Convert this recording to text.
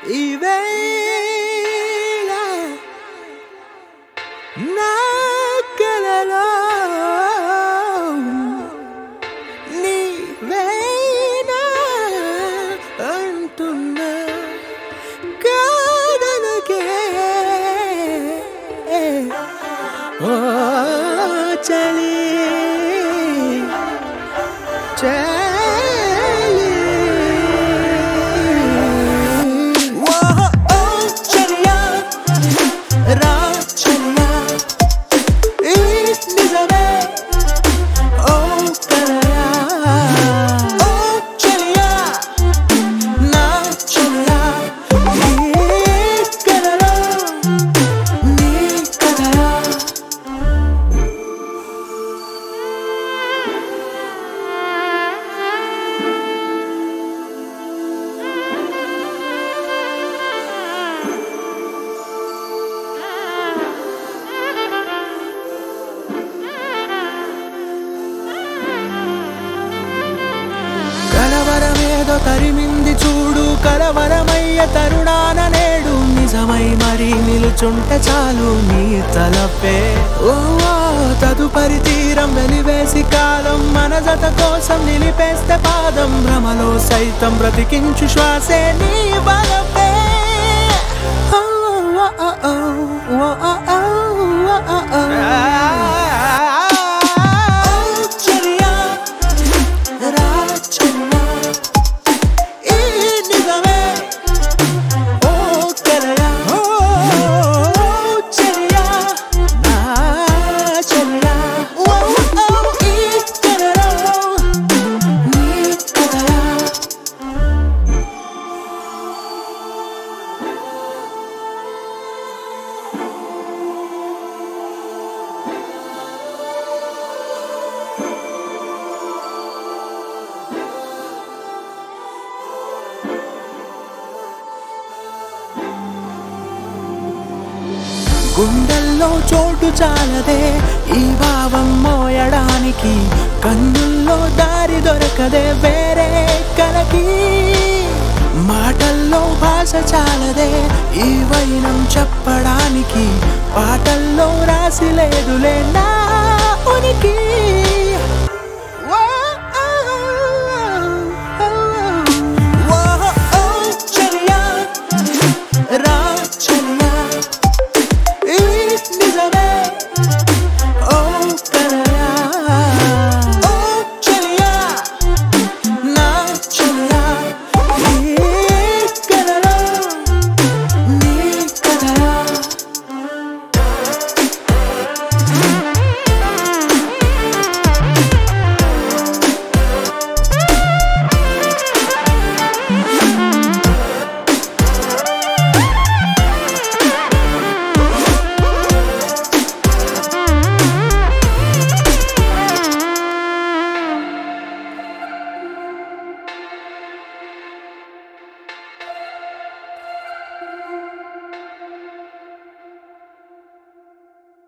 ఈవేళ నా కలలో నీవేనా అంటున్నా కాదనకే ఓ చలి చలి ఓ ఓ చలియా రా చలియా ఈ నిజమే ఓ కలయా ఓ చలియా నా చలియా ఈ కలలో నీ కలయా కలవరమేదో తరిమింది చూడు కలవరమయ్య తరుణాన నేడు నిజమై మరి నిలుచుంటే చాలు నీ తలపే ఓ ఓ, తదుపరి తీరం వెలివేసి కాలం మన జత కోసం నిలిపేస్తే పాదం భ్రమలో సైతం బ్రతికించు శ్వాసే నీ బలపే ఓ, ఓ, ఓ, ఓ, ఓ, ఓ, ఓ, ఓ, ఓ, ఓ. ఓ, చెలియా రాచన్నా ఈ నిజమే ఓ కలయా ఓ చెలియా నా చెలియా ఓ ఓ ఈ కలలో నీ కలయా గుండెల్లో చోటు చాలదే ఈ భావం మోయడానికి కన్నుల్లో దారి దొరకదే వేరే కలకి మాటల్లో భాష చాలదే ఈ వైనం చెప్పడానికి పాటల్లో రాసి లేదులే నా ఉనికి